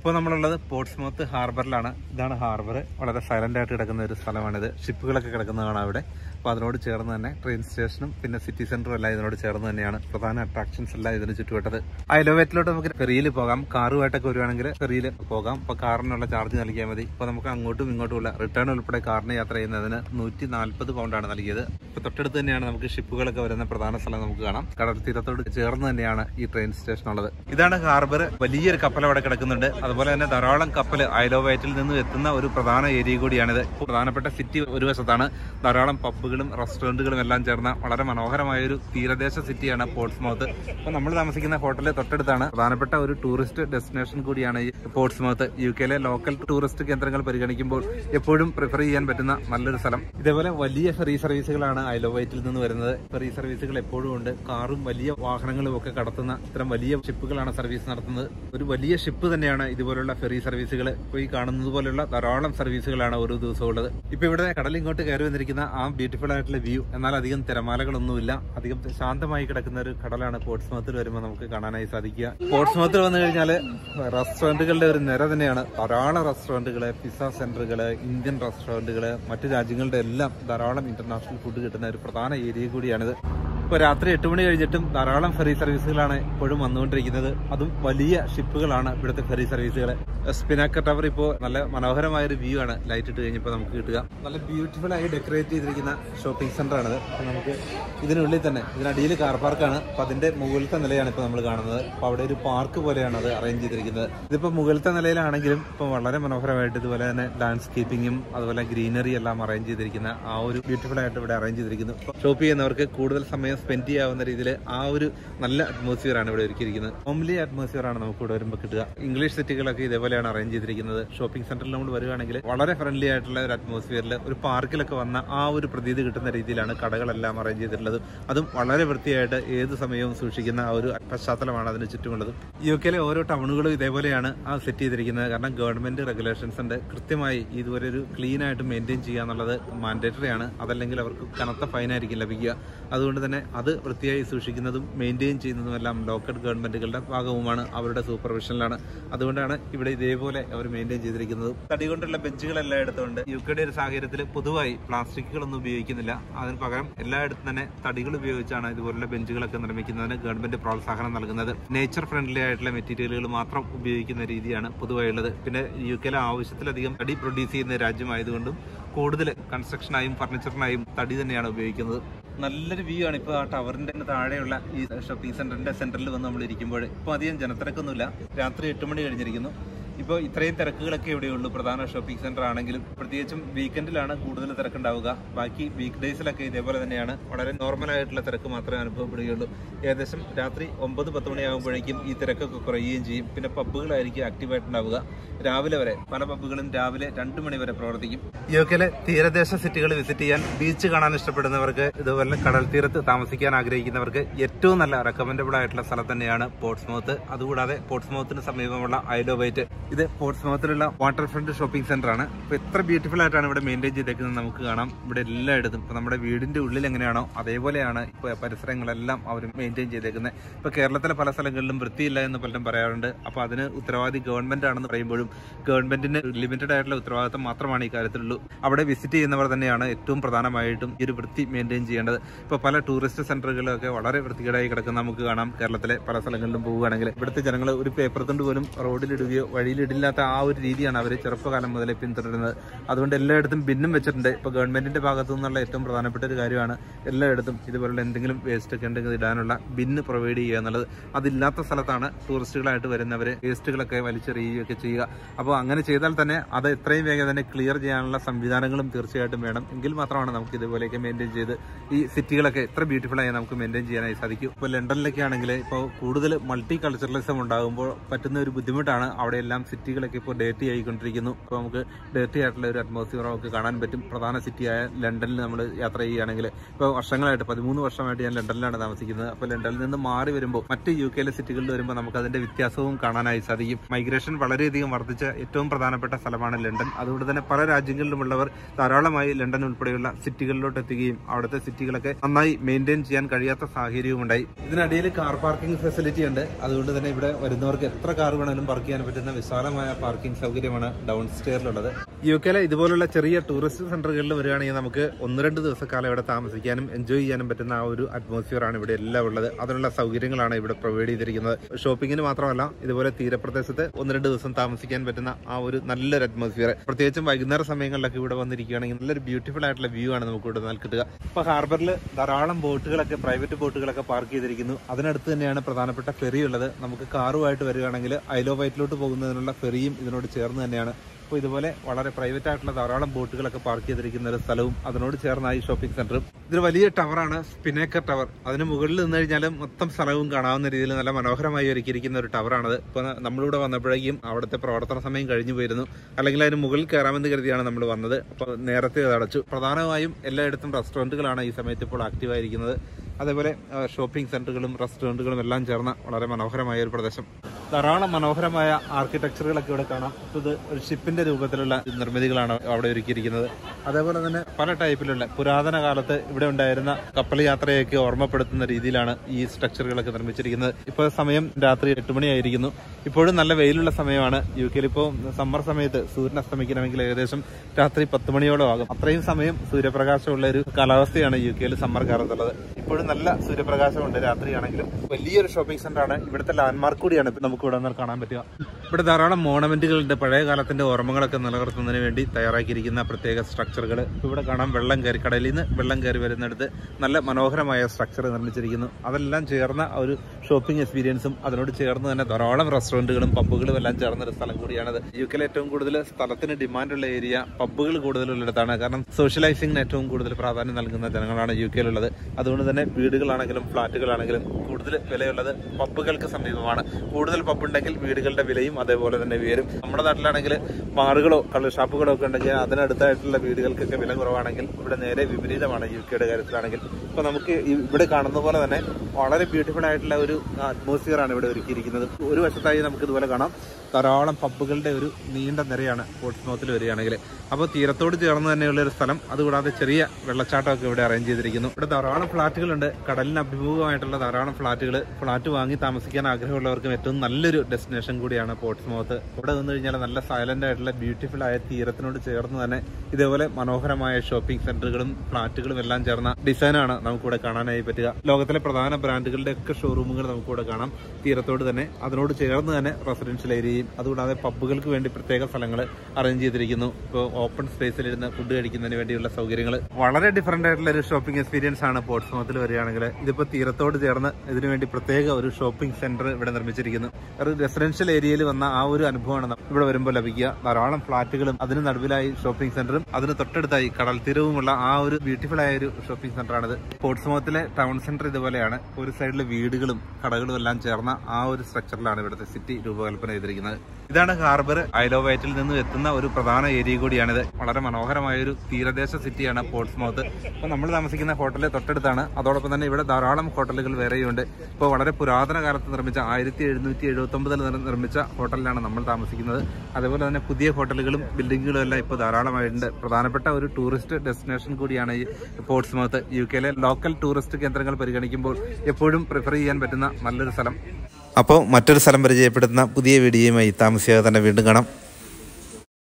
ഇപ്പോൾ നമ്മളുള്ളത് പോർട്സ്മൗത്ത് ഹാർബറിലാണ് ഇതാണ് ഹാർബർ വളരെ സൈലന്റ് ആയിട്ട് കിടക്കുന്ന ഒരു സ്ഥലമാണിത് ഷിപ്പുകളൊക്കെ കിടക്കുന്നതാണ് അവിടെ അപ്പോൾ അതിനോട് ചേർന്ന് തന്നെ ട്രെയിൻ സ്റ്റേഷനും പിന്നെ സിറ്റി സെന്ററും എല്ലാം ഇതിനോട് ചേർന്ന് തന്നെയാണ് പ്രധാന അട്രാക്ഷൻസ് എല്ലാം ഇതിന് ചുറ്റുവട്ടത് അയലോവേറ്റിലോട്ട് നമുക്ക് ഫെറിയിൽ പോകാം കാറുമായിട്ടൊക്കെ വരുവാണെങ്കിൽ ഫെറിയിൽ പോകാം അപ്പോൾ കാറിനുള്ള ചാർജ് നൽകിയാൽ മതി ഇപ്പോൾ നമുക്ക് അങ്ങോട്ടും ഇങ്ങോട്ടും ഉള്ള റിട്ടേൺ ഉൾപ്പെടെ കാറിന് യാത്ര ചെയ്യുന്നതിന് നൂറ്റി നാൽപ്പത് പൗണ്ടാണ് നൽകിയത് ഇപ്പോൾ തൊട്ടടുത്ത് തന്നെയാണ് നമുക്ക് ഷിപ്പുകളൊക്കെ വരുന്ന പ്രധാന സ്ഥലം നമുക്ക് കാണാം കടൽ തീരത്തോട് ചേർന്ന് തന്നെയാണ് ഈ ട്രെയിൻ സ്റ്റേഷൻ ഉള്ളത് ഇതാണ് ഹാർബർ വലിയൊരു കപ്പൽ അവിടെ കിടക്കുന്നുണ്ട് അതുപോലെ തന്നെ ധാരാളം കപ്പൽ അയലോവയറ്റിൽ നിന്ന് എത്തുന്ന ഒരു പ്രധാന ഏരിയ കൂടിയാണിത് പ്രധാനപ്പെട്ട സിറ്റി ഒരു വശത്താണ് ധാരാളം പബ്ബുകളും റെസ്റ്റോറന്റുകളും എല്ലാം ചേർന്ന വളരെ മനോഹരമായ ഒരു തീരദേശ സിറ്റിയാണ് പോർട്സ്മൗത്ത് അപ്പോൾ നമ്മൾ താമസിക്കുന്ന ഹോട്ടലിൽ തൊട്ടടുത്താണ് പ്രധാനപ്പെട്ട ഒരു ടൂറിസ്റ്റ് ഡെസ്റ്റിനേഷൻ കൂടിയാണ് ഈ പോർട്സ്മൗത്ത് യു കെയിലെ ലോക്കൽ ടൂറിസ്റ്റ് കേന്ദ്രങ്ങൾ പരിഗണിക്കുമ്പോൾ എപ്പോഴും പ്രിഫർ ചെയ്യാൻ പറ്റുന്ന നല്ലൊരു സ്ഥലം ഇതേപോലെ വലിയ ഫെറി സർവീസുകളാണ് ഐലോവൈറ്റിൽ നിന്ന് വരുന്നത് ഫെറി സർവീസുകൾ എപ്പോഴും ഉണ്ട് കാറും വലിയ വാഹനങ്ങളും ഒക്കെ കടത്തുന്ന ഇത്തരം വലിയ ഷിപ്പുകളാണ് സർവീസ് നടത്തുന്നത് ഒരു വലിയ ഷിപ്പ് തന്നെയാണ് ഇതുപോലുള്ള ഫെറി സർവീസുകൾ ഇപ്പോൾ ഈ കാണുന്നത് പോലെയുള്ള ധാരാളം സർവീസുകളാണ് ഓരോ ദിവസവും ഉള്ളത് ഇപ്പൊ ഇവിടെ കടൽ ഇങ്ങോട്ട് കയറി വന്നിരിക്കുന്ന ആ ബ്യൂട്ടിഫുൾ ആയിട്ടുള്ള വ്യൂ എന്നാൽ അധികം തിരമാലകളൊന്നുമില്ല അധികം ശാന്തമായി കിടക്കുന്ന ഒരു കടലാണ് പോർട്സ്മൗത്തിൽ വരുമ്പോൾ നമുക്ക് കാണാനായി സാധിക്കുക പോർട്സ്മൗത്തിൽ വന്നു കഴിഞ്ഞാൽ റെസ്റ്റോറന്റുകളുടെ ഒരു നിര തന്നെയാണ് ധാരാളം റെസ്റ്റോറന്റുകള് പിസ്സ സെന്ററുകള് ഇന്ത്യൻ റെസ്റ്റോറന്റുകള് മറ്റു രാജ്യങ്ങളുടെ എല്ലാം ധാരാളം ഇന്റർനാഷണൽ ഫുഡ് കിട്ടുന്ന ഒരു പ്രധാന ഏരിയ കൂടിയാണിത് ഇപ്പോൾ രാത്രി എട്ട് മണി കഴിഞ്ഞിട്ടും ധാരാളം ഫെറി സർവീസുകളാണ് ഇപ്പോഴും വന്നുകൊണ്ടിരിക്കുന്നത് അതും വലിയ ഷിപ്പുകളാണ് ഇവിടുത്തെ ഫെറി സർവീസുകൾ സ്പിനാക്ക ടവർ ഇപ്പോൾ നല്ല മനോഹരമായ ഒരു വ്യൂ ആണ് ലൈറ്റ് ഇട്ട് കഴിഞ്ഞപ്പോൾ നമുക്ക് കിട്ടുക നല്ല ബ്യൂട്ടിഫുൾ ആയി ഡെക്കറേറ്റ് ചെയ്തിരിക്കുന്ന ഷോപ്പിംഗ് സെന്റർ ആണിത് അപ്പോൾ നമുക്ക് ഇതിനുള്ളിൽ തന്നെ ഇതിനടിയിൽ കാർ പാർക്കാണ് അപ്പോൾ അതിന്റെ മുകളിലത്തെ നിലയാണ് ഇപ്പോൾ നമ്മൾ കാണുന്നത് അപ്പോൾ അവിടെ ഒരു പാർക്ക് പോലെയാണ് അത് അറേഞ്ച് ചെയ്തിരിക്കുന്നത് ഇതിപ്പോൾ മുകളിലത്തെ നിലയിലാണെങ്കിലും ഇപ്പോൾ വളരെ മനോഹരമായിട്ട് ഇതുപോലെ തന്നെ ലാൻഡ്സ്കേപ്പിങ്ങും അതുപോലെ ഗ്രീനറി എല്ലാം അറേഞ്ച് ചെയ്തിരിക്കുന്ന ആ ഒരു ബ്യൂട്ടിഫുൾ ആയിട്ട് ഇവിടെ അറേഞ്ച് ചെയ്തിരിക്കുന്നു ഷോപ്പ് ചെയ്യുന്നവർക്ക് കൂടുതൽ സമയം സ്പെൻഡ് ചെയ്യാവുന്ന രീതിയിൽ ആ ഒരു നല്ല അറ്റ്മോസ്ഫിയർ ആണ് ഇവിടെ ഒരുക്കിയിരിക്കുന്നത് ഹോംലി അറ്റ്മോസ്ഫിയർ ആണ് നമുക്ക് ഇവിടെ വരുമ്പോൾ കിട്ടുക ഇംഗ്ലീഷ് സെറ്റുകളൊക്കെ ഇതേപോലെയാണ് അറേഞ്ച് ചെയ്തിരിക്കുന്നത് ഷോപ്പിംഗ് സെന്ററിൽ നമ്മൾ വരികയാണെങ്കിൽ വളരെ ഫ്രണ്ട്ലി ആയിട്ടുള്ള ഒരു അറ്റ്മോസ്ഫിയറിൽ ഒരു പാർക്കിലൊക്കെ വന്ന ആ ഒരു പ്രതീതി കിട്ടുന്ന രീതിയിലാണ് കടകളെല്ലാം അറേഞ്ച് ചെയ്തിട്ടുള്ളത് അതും വളരെ വൃത്തിയായിട്ട് ഏത് സമയവും സൂക്ഷിക്കുന്ന ആ ഒരു പശ്ചാത്തലമാണ് അതിന് ചുറ്റുമുള്ളത് യു കെയിലെ ഓരോ ടൗണുകളും ഇതേപോലെയാണ് ആ സെറ്റ് ചെയ്തിരിക്കുന്നത് കാരണം ഗവൺമെന്റ് റെഗുലേഷൻസ് ഉണ്ട് കൃത്യമായി ഇതുവരെ ഒരു ക്ലീൻ ആയിട്ട് മെയിൻറ്റെയിൻ ചെയ്യുക എന്നുള്ളത് മാൻഡേറ്ററി ആണ് അതല്ലെങ്കിൽ അവർക്ക് കനത്ത ഫൈനായിരിക്കും ലഭിക്കുക അതുകൊണ്ട് തന്നെ അത് വൃത്തിയായി സൂക്ഷിക്കുന്നതും മെയിൻറ്റെയിൻ ചെയ്യുന്നതും എല്ലാം ലോക്കൽ ഗവൺമെന്റുകളുടെ ഭാഗവുമാണ് അവരുടെ സൂപ്പർവിഷനിലാണ് അതുകൊണ്ടാണ് ഇവിടെ ഇതേപോലെ അവർ മെയിൻറ്റെയിൻ ചെയ്തിരിക്കുന്നത് തടി കൊണ്ടുള്ള ബെഞ്ചുകളെല്ലാം എടുത്തുകൊണ്ട് യു കെയുടെ ഒരു സാഹചര്യത്തിൽ പൊതുവായി പ്ലാസ്റ്റിക്കുകളൊന്നും ഉപയോഗിക്കുന്നില്ല അതിന് പകരം എല്ലായിടത്തും തന്നെ തടികൾ ഉപയോഗിച്ചാണ് ഇതുപോലുള്ള ബെഞ്ചുകളൊക്കെ നിർമ്മിക്കുന്നതിന് ഗവൺമെന്റ് പ്രോത്സാഹനം നൽകുന്നത് നേച്ചർ ഫ്രണ്ട്ലി ആയിട്ടുള്ള മെറ്റീരിയലുകൾ മാത്രം ഉപയോഗിക്കുന്ന രീതിയാണ് പൊതുവായുള്ളത് പിന്നെ യു കെയിലെ ആവശ്യത്തിലധികം തടി പ്രൊഡ്യൂസ് ചെയ്യുന്ന രാജ്യമായതുകൊണ്ടും കൂടുതൽ കൺസ്ട്രക്ഷനായും ഫർണിച്ചറിനായും തടി തന്നെയാണ് ഉപയോഗിക്കുന്നത് നല്ലൊരു വ്യൂ ആണ് ഇപ്പോൾ ആ ടവറിന്റെ താഴെയുള്ള ഈ ഷോപ്പിംഗ് സെന്ററിന്റെ സെന്ററിൽ വന്ന് നമ്മൾ ഇരിക്കുമ്പോൾ ഇപ്പോൾ അധികം ജനത്തിരക്കൊന്നുമില്ല രാത്രി എട്ട് മണി കഴിഞ്ഞിരിക്കുന്നു ഇപ്പോൾ ഇത്രയും തിരക്കുകളൊക്കെ ഇവിടെയുള്ളൂ പ്രധാന ഷോപ്പിംഗ് സെന്റർ ആണെങ്കിലും പ്രത്യേകിച്ചും വീക്കെൻഡിലാണ് കൂടുതൽ തിരക്കുണ്ടാവുക ബാക്കി വീക്ക് ഡേയ്സിലൊക്കെ ഇതേപോലെ തന്നെയാണ് വളരെ നോർമൽ ആയിട്ടുള്ള തിരക്ക് മാത്രമേ അനുഭവപ്പെടുകയുള്ളൂ ഏകദേശം രാത്രി ഒമ്പത് പത്ത് മണിയാകുമ്പോഴേക്കും ഈ തിരക്കൊക്കെ കുറയുകയും ചെയ്യും പിന്നെ പബ്ബുകളായിരിക്കും ആക്റ്റീവായിട്ടുണ്ടാവുക രാവിലെ വരെ പല പബ്ബുകളും രാവിലെ രണ്ട് മണി വരെ പ്രവർത്തിക്കും യു കെയിലെ തീരദേശ സിറ്റികൾ വിസിറ്റ് ചെയ്യാൻ ബീച്ച് കാണാൻ ഇഷ്ടപ്പെടുന്നവർക്ക് ഇതുപോലെ കടൽ തീരത്ത് താമസിക്കാൻ ആഗ്രഹിക്കുന്നവർക്ക് ഏറ്റവും നല്ല റെക്കമെൻഡബിൾ ആയിട്ടുള്ള സ്ഥലം തന്നെയാണ് പോർട്സ്മൗത്ത് അതുകൂടാതെ പോർട്സ്മൗത്തിന് സമീപമുള്ള ഐലോവൈറ്റ് ഇത് പോർട്സ്മൗത്തിലുള്ള വാട്ടർ ഫ്രണ്ട് ഷോപ്പിംഗ് സെന്റർ ആണ് ഇപ്പൊ എത്ര ബ്യൂട്ടിഫുൾ ആയിട്ടാണ് ഇവിടെ മെയിൻറ്റെയിൻ ചെയ്തേക്കുന്നത് നമുക്ക് കാണാം ഇവിടെ എല്ലായിടത്തും ഇപ്പൊ നമ്മുടെ വീടിന്റെ ഉള്ളിൽ എങ്ങനെയാണോ അതേപോലെയാണ് ഇപ്പൊ പരിസരങ്ങളെല്ലാം അവർ മെയിൻറ്റെയിൻ ചെയ്തേക്കുന്നത് ഇപ്പൊ കേരളത്തിലെ പല സ്ഥലങ്ങളിലും വൃത്തിയില്ല എന്ന് പലരും പറയാറുണ്ട് അപ്പൊ അതിന് ഉത്തരവാദി ഗവൺമെന്റ് ആണെന്ന് പറയുമ്പോഴും ഗവൺമെന്റിന് ലിമിറ്റഡ് ആയിട്ടുള്ള ഉത്തരവാദിത്തം മാത്രമാണ് ഈ കാര്യത്തിലുള്ളൂ അവിടെ വിസിറ്റ് ചെയ്യുന്നവർ തന്നെയാണ് ഏറ്റവും പ്രധാനമായിട്ടും ഈ ഒരു വൃത്തി മെയിൻറ്റെയിൻ ചെയ്യേണ്ടത് ഇപ്പൊ പല ടൂറിസ്റ്റ് സെന്ററുകളിലൊക്കെ വളരെ വൃത്തികേടായി കിടക്കുന്ന നമുക്ക് കാണാം കേരളത്തിലെ പല സ്ഥലങ്ങളിലും പോവുകയാണെങ്കിൽ ഇവിടുത്തെ ജനങ്ങൾ ഒരു പേപ്പർ തുണ്ട് പോലും റോഡിലിടുകയോ വഴിയിലിടില്ലാത്ത ആ ഒരു രീതിയാണ് അവർ ചെറുപ്പകാലം മുതലേ പിന്തുടരുന്നത് അതുകൊണ്ട് എല്ലായിടത്തും ബിന്നും വെച്ചിട്ടുണ്ട് ഇപ്പൊ ഗവൺമെന്റിന്റെ ഭാഗത്തു നിന്നുള്ള ഏറ്റവും പ്രധാനപ്പെട്ട ഒരു കാര്യമാണ് എല്ലായിടത്തും ഇതുപോലുള്ള എന്തെങ്കിലും വേസ്റ്റ് ഒക്കെ ഉണ്ടെങ്കിൽ ഇടാനുള്ള ബിന്ന് പ്രൊവൈഡ് ചെയ്യുക എന്നുള്ളത് അതില്ലാത്ത സ്ഥലത്താണ് ടൂറിസ്റ്റുകളായിട്ട് വരുന്നവർ വേസ്റ്റുകളൊക്കെ വലിച്ചെറിയുകയൊക്കെ ചെയ്യുക അപ്പോൾ അങ്ങനെ ചെയ്താൽ തന്നെ അത് എത്രയും വേഗം തന്നെ ക്ലിയർ ചെയ്യാനുള്ള സംവിധാനങ്ങളും തീർച്ചയായിട്ടും വേണം എങ്കിൽ മാത്രമാണ് നമുക്ക് ഇതുപോലെയൊക്കെ മെയിൻറ്റെയിൻ ചെയ്ത് ഈ സിറ്റികളൊക്കെ എത്ര ബ്യൂട്ടിഫുൾ ആയി നമുക്ക് മെയിൻറ്റെയിൻ ചെയ്യാനായി സാധിക്കും ഇപ്പോൾ ലണ്ടനിലൊക്കെ ആണെങ്കിൽ ഇപ്പോൾ കൂടുതൽ മൾട്ടി കൾച്ചറലിസം ഉണ്ടാകുമ്പോൾ പറ്റുന്ന ഒരു ബുദ്ധിമുട്ടാണ് അവിടെ എല്ലാം സിറ്റികളൊക്കെ ഇപ്പോൾ ഡേർട്ടി ആയിക്കൊണ്ടിരിക്കുന്നു അപ്പോൾ നമുക്ക് ഡേർട്ടി ആയിട്ടുള്ള ഒരു അറ്റ്മോസ്ഫിയർ നമുക്ക് കാണാൻ പറ്റും പ്രധാന സിറ്റിയായ ലണ്ടനിൽ നമ്മൾ യാത്ര ചെയ്യുകയാണെങ്കിൽ ഇപ്പോൾ വർഷങ്ങളായിട്ട് പതിമൂന്ന് വർഷമായിട്ട് ഞാൻ ലണ്ടനിലാണ് താമസിക്കുന്നത് അപ്പോൾ ലണ്ടനിൽ നിന്ന് മാറി വരുമ്പോൾ മറ്റ് യു കെയിലെ സിറ്റികളിൽ വരുമ്പോൾ നമുക്ക് അതിന്റെ വ്യത്യാസവും കാണാനായി സാധിക്കും മൈഗ്രേഷൻ വളരെയധികം വർദ്ധിച്ച ഏറ്റവും പ്രധാനപ്പെട്ട സ്ഥലമാണ് ലണ്ടൻ അതുകൊണ്ട് തന്നെ പല രാജ്യങ്ങളിലുമുള്ളവർ ധാരാളമായി ലണ്ടൻ ഉൾപ്പെടെയുള്ള സിറ്റികളിലോട്ട് എത്തുകയും അവിടുത്തെ സിറ്റികളൊക്കെ നന്നായി മെയിൻറ്റെയിൻ ചെയ്യാൻ കഴിയാത്ത സാഹചര്യവും ഉണ്ടായി ഇതിനടിയിൽ കാർ പാർക്കിംഗ് ഫെസിലിറ്റി ഉണ്ട് അതുകൊണ്ട് തന്നെ ഇവിടെ വരുന്നവർക്ക് എത്ര കാർ വേണമെങ്കിലും പാർക്ക് ചെയ്യാൻ പറ്റുന്ന വിശാല വിശാലമായ പാർക്കിംഗ് സൗകര്യമാണ് ഡൗൺ സ്റ്റെയറിലുള്ളത് യു കെയിലെ ഇതുപോലുള്ള ചെറിയ ടൂറിസ്റ്റ് സെന്ററുകളിൽ വരികയാണെങ്കിൽ നമുക്ക് ഒന്ന് രണ്ട് ദിവസക്കാലം ഇവിടെ താമസിക്കാനും എൻജോയ് ചെയ്യാനും പറ്റുന്ന ആ ഒരു അറ്റ്മോസ്ഫിയർ ആണ് ഇവിടെ എല്ലാം ഉള്ളത് അതിനുള്ള സൗകര്യങ്ങളാണ് ഇവിടെ പ്രൊവൈഡ് ചെയ്തിരിക്കുന്നത് ഷോപ്പിങ്ങിന് മാത്രമല്ല ഇതുപോലെ തീരപ്രദേശത്ത് ഒന്ന് രണ്ട് ദിവസം താമസിക്കാൻ പറ്റുന്ന ആ ഒരു നല്ലൊരു അറ്റ്മോസ്ഫിയർ പ്രത്യേകിച്ചും വൈകുന്നേര സമയങ്ങളിലൊക്കെ ഇവിടെ വന്നിരിക്കുകയാണെങ്കിൽ നല്ലൊരു ബ്യൂട്ടിഫുൾ ആയിട്ടുള്ള വ്യൂ ആണ് നമുക്ക് ഇവിടെ നിന്ന് കിട്ടുക ഇപ്പൊ ഹാർബറിൽ ധാരാളം ബോട്ടുകളൊക്കെ പ്രൈവറ്റ് ബോട്ടുകളൊക്കെ പാർക്ക് ചെയ്തിരിക്കുന്നു അതിനടുത്ത് തന്നെയാണ് പ്രധാനപ്പെട്ട ഫെറി ഉള്ളത് നമുക്ക് കാറുമായിട്ട് വരികയാണെങ്കിൽ ഐലോ വൈറ്റിലോട്ട് പോകുന്നതിനുള്ള ഫെറിയും ഇതിനോട് ചേർന്ന് തന്നെയാണ് അപ്പോൾ ഇതുപോലെ വളരെ പ്രൈവറ്റ് ആയിട്ടുള്ള ധാരാളം ബോട്ടുകളൊക്കെ പാർക്ക് ചെയ്തിരിക്കുന്ന ഒരു സ്ഥലവും അതിനോട് ചേർന്ന ഈ ഷോപ്പിംഗ് സെന്ററും ഇതൊരു വലിയ ടവറാണ് സ്പിനേക്കർ ടവർ അതിന് മുകളിൽ നിന്ന് കഴിഞ്ഞാൽ മൊത്തം സ്ഥലവും കാണാവുന്ന രീതിയിൽ നല്ല മനോഹരമായി ഒരുക്കിയിരിക്കുന്ന ഒരു ടവറാണത് ഇപ്പോൾ നമ്മളിവിടെ വന്നപ്പോഴേക്കും അവിടുത്തെ പ്രവർത്തന സമയം കഴിഞ്ഞു പോയിരുന്നു അല്ലെങ്കിൽ അതിന് മുകളിൽ കയറാമെന്ന് കരുതിയാണ് നമ്മൾ വന്നത് അപ്പോൾ നേരത്തെ അത് അടച്ചു പ്രധാനമായും എല്ലായിടത്തും റെസ്റ്റോറൻറ്റുകളാണ് ഈ സമയത്ത് ഇപ്പോൾ ആക്റ്റീവായിരിക്കുന്നത് അതേപോലെ ഷോപ്പിംഗ് സെന്ററുകളും റെസ്റ്റോറൻറ്റുകളും എല്ലാം ചേർന്ന വളരെ മനോഹരമായ ഒരു പ്രദേശം ധാരാളം മനോഹരമായ ആർക്കിടെക്ചറുകളൊക്കെ ഇവിടെ കാണാം ഇപ്പൊ ഇത് ഒരു ഷിപ്പിന്റെ രൂപത്തിലുള്ള നിർമ്മിതികളാണ് അവിടെ ഒരുക്കിയിരിക്കുന്നത് അതേപോലെ തന്നെ പല ടൈപ്പിലുള്ള പുരാതന കാലത്ത് ഇവിടെ ഉണ്ടായിരുന്ന കപ്പൽ യാത്രയൊക്കെ ഓർമ്മപ്പെടുത്തുന്ന രീതിയിലാണ് ഈ സ്ട്രക്ചറുകളൊക്കെ നിർമ്മിച്ചിരിക്കുന്നത് ഇപ്പോൾ സമയം രാത്രി എട്ട് മണിയായിരിക്കുന്നു ഇപ്പോഴും നല്ല വെയിലുള്ള സമയമാണ് യു കെയിൽ ഇപ്പോൾ സമ്മർ സമയത്ത് സൂര്യൻ അസ്തമിക്കണമെങ്കിൽ ഏകദേശം രാത്രി പത്ത് മണിയോളം ആകും അത്രയും സമയം സൂര്യപ്രകാശമുള്ള ഒരു കാലാവസ്ഥയാണ് യു കെയിൽ സമ്മർ കാലത്തുള്ളത് ഇപ്പോഴും നല്ല സൂര്യപ്രകാശമുണ്ട് രാത്രിയാണെങ്കിലും വലിയൊരു ഷോപ്പിംഗ് സെന്റർ ആണ് ഇവിടുത്തെ ലാൻഡ്മാർക്ക് കൂടിയാണ് ഇപ്പൊ നമുക്ക് ഇവിടെ നിന്ന് കാണാൻ പറ്റുക ഇവിടെ ധാരാളം മോണമെന്റുകളുണ്ട് പഴയ കാലത്തിന്റെ ഓർമ്മകളൊക്കെ നിലനിർത്തുന്നതിന് വേണ്ടി തയ്യാറാക്കിയിരിക്കുന്ന പ്രത്യേക സ്ട്രക്ചറുകൾ ഇവിടെ കാണാം വെള്ളം കയറി കടലിൽ നിന്ന് വെള്ളം കയറി വരുന്നിടത്ത് നല്ല മനോഹരമായ സ്ട്രക്ചർ നിർമ്മിച്ചിരിക്കുന്നു അതെല്ലാം ചേർന്ന ഒരു ഷോപ്പിംഗ് എക്സ്പീരിയൻസും അതിനോട് ചേർന്ന് തന്നെ ധാരാളം റെസ്റ്റോറന്റുകളും പബ്ബുകളും എല്ലാം ചേർന്ന ഒരു സ്ഥലം കൂടിയാണത് യു കെയിൽ ഏറ്റവും കൂടുതൽ സ്ഥലത്തിന് ഡിമാൻഡുള്ള ഏരിയ പബ്ബുകൾ കൂടുതലുള്ളിടത്താണ് കാരണം സോഷ്യലൈസിംഗിന് ഏറ്റവും കൂടുതൽ പ്രാധാന്യം നൽകുന്ന ജനങ്ങളാണ് യു കെയിലുള്ളത് അതുകൊണ്ട് തന്നെ വീടുകളാണെങ്കിലും ഫ്ളാറ്റുകളാണെങ്കിലും കൂടുതൽ വിലയുള്ളത് പബ്ബുകൾക്ക് സമീപമാണ് കൂടുതൽ പബ്ബ് ഉണ്ടെങ്കിൽ വീടുകളുടെ വിലയും അതേപോലെ തന്നെ ഉയരും നമ്മുടെ നാട്ടിലാണെങ്കിൽ ബാറുകളോ കള്ള് ഷാപ്പുകളോ ഒക്കെ ഉണ്ടെങ്കിൽ അതിനടുത്തായിട്ടുള്ള വീടുകൾക്കൊക്കെ വില കുറവാണെങ്കിൽ ഇവിടെ നേരെ വിപരീതമാണ് യു കെയുടെ കാര്യത്തിലാണെങ്കിൽ ഇപ്പൊ നമുക്ക് ഈ- ഇവിടെ കാണുന്ന പോലെ തന്നെ വളരെ ബ്യൂട്ടിഫുൾ ആയിട്ടുള്ള ഒരു അറ്റ്മോസ്ഫിയർ ആണ് ഇവിടെ ഒരുക്കിയിരിക്കുന്നത് ഒരു വശത്തായി നമുക്ക് ഇതുപോലെ കാണാം ധാരാളം പബ്ബുകളുടെ ഒരു നീണ്ട നിരയാണ് പോർട്ട്സ്മൗത്തിൽ വരികയാണെങ്കിൽ അപ്പോൾ തീരത്തോട് ചേർന്ന് തന്നെയുള്ള ഒരു സ്ഥലം അതുകൂടാതെ ചെറിയ വെള്ളച്ചാട്ടമൊക്കെ ഇവിടെ അറേഞ്ച് ചെയ്തിരിക്കുന്നു ഇവിടെ ധാരാളം ഫ്ളാറ്റുകളുണ്ട് കടലിന് അഭിമുഖമായിട്ടുള്ള ധാരാളം ഫ്ളാറ്റുകൾ ഫ്ളാറ്റ് വാങ്ങി താമസിക്കാൻ ആഗ്രഹമുള്ളവർക്കും ഏറ്റവും നല്ലൊരു ഡെസ്റ്റിനേഷൻ കൂടിയാണ് പോർട്ട്സ്മൗത്ത് ഇവിടെ നിന്ന് കഴിഞ്ഞാൽ നല്ല സൈലന്റ് ആയിട്ടുള്ള ബ്യൂട്ടിഫുൾ ആയ തീരത്തിനോട് ചേർന്ന് തന്നെ ഇതേപോലെ മനോഹരമായ ഷോപ്പിംഗ് സെന്ററുകളും ഫ്ളാറ്റുകളും എല്ലാം ചേർന്ന ഡിസൈനാണ് നമുക്കിവിടെ കാണാനായി പറ്റുക ലോകത്തിലെ പ്രധാന ബ്രാൻഡുകളുടെ ഒക്കെ ഷോറൂമുകൾ നമുക്കിവിടെ കാണാം തീരത്തോട് തന്നെ അതിനോട് ചേർന്ന് തന്നെ റെസിഡൻഷ്യൽ ഏരിയയും അതുകൂടാതെ പബ്ബുകൾക്ക് വേണ്ടി പ്രത്യേക സ്ഥലങ്ങൾ അറേഞ്ച് ചെയ്തിരിക്കുന്നു ഇപ്പോൾ ഓപ്പൺ സ്പേസിൽ ഇരുന്ന് ഫുഡ് കഴിക്കുന്നതിന് വേണ്ടിയുള്ള സൗകര്യങ്ങൾ വളരെ ഡിഫറെന്റ് ആയിട്ടുള്ള ഒരു ഷോപ്പിംഗ് എക്സ്പീരിയൻസ് ആണ് പോർട്സ്മൗത്തിൽ വരികയാണെങ്കിൽ ഇതിപ്പോൾ തീരത്തോട് ചേർന്ന് ഇതിനു വേണ്ടി പ്രത്യേക ഒരു ഷോപ്പിംഗ് സെന്റർ ഇവിടെ നിർമ്മിച്ചിരിക്കുന്നു ഒരു റെസിഡൻഷ്യൽ ഏരിയയിൽ വന്ന ആ ഒരു അനുഭവമാണ് നമുക്ക് ഇവിടെ വരുമ്പോൾ ലഭിക്കുക ധാരാളം ഫ്ളാറ്റുകളും അതിന് നടുവിലായി ഷോപ്പിംഗ് സെന്ററും അതിന് തൊട്ടടുത്തായി കടൽ തീരവുമുള്ള ആ ഒരു ബ്യൂട്ടിഫുൾ ആയ ഒരു ഷോപ്പിംഗ് സെന്ററാണിത് പോർട്സ്മൗത്തിലെ ടൗൺ സെന്റർ ഇതുപോലെയാണ് ഒരു സൈഡിൽ വീടുകളും കടകളും എല്ലാം ചേർന്ന ആ ഒരു സ്ട്രക്ചറിലാണ് ഇവിടുത്തെ സിറ്റി രൂപകൽപ്പന ചെയ്തിരിക്കുന്നത് ഇതാണ് ഹാർബർ ഐലോ വൈറ്റിൽ നിന്ന് എത്തുന്ന ഒരു പ്രധാന ഏരിയ കൂടിയാണിത് വളരെ മനോഹരമായ ഒരു തീരദേശ സിറ്റിയാണ് പോർട്സ്മൗത്ത് അപ്പോൾ നമ്മൾ താമസിക്കുന്ന ഹോട്ടൽ തൊട്ടടുത്താണ് അതോടൊപ്പം തന്നെ ഇവിടെ ധാരാളം ഹോട്ടലുകൾ വേറെയുണ്ട് ഇപ്പോൾ വളരെ പുരാതന കാലത്ത് നിർമ്മിച്ച ആയിരത്തി എഴുന്നൂറ്റി എഴുപത്തി ഒമ്പതിൽ നിർമ്മിച്ച ഹോട്ടലിലാണ് നമ്മൾ താമസിക്കുന്നത് അതേപോലെ തന്നെ പുതിയ ഹോട്ടലുകളും ബിൽഡിങ്ങുകളും എല്ലാം ഇപ്പോൾ ധാരാളമായിട്ടുണ്ട് പ്രധാനപ്പെട്ട ഒരു ടൂറിസ്റ്റ് ഡെസ്റ്റിനേഷൻ കൂടിയാണ് ഈ പോർട്സ്മൗത്ത് യു കെയിലെ ലോക്കൽ ടൂറിസ്റ്റ് കേന്ദ്രങ്ങൾ പരിഗണിക്കുമ്പോൾ എപ്പോഴും പ്രിഫർ ചെയ്യാൻ പറ്റുന്ന നല്ലൊരു സ്ഥലം അപ്പോൾ മറ്റൊരു സ്ഥലം പരിചയപ്പെടുത്തുന്ന പുതിയ വീഡിയോയുമായി താമസിയാതെ തന്നെ വീണ്ടും കാണാം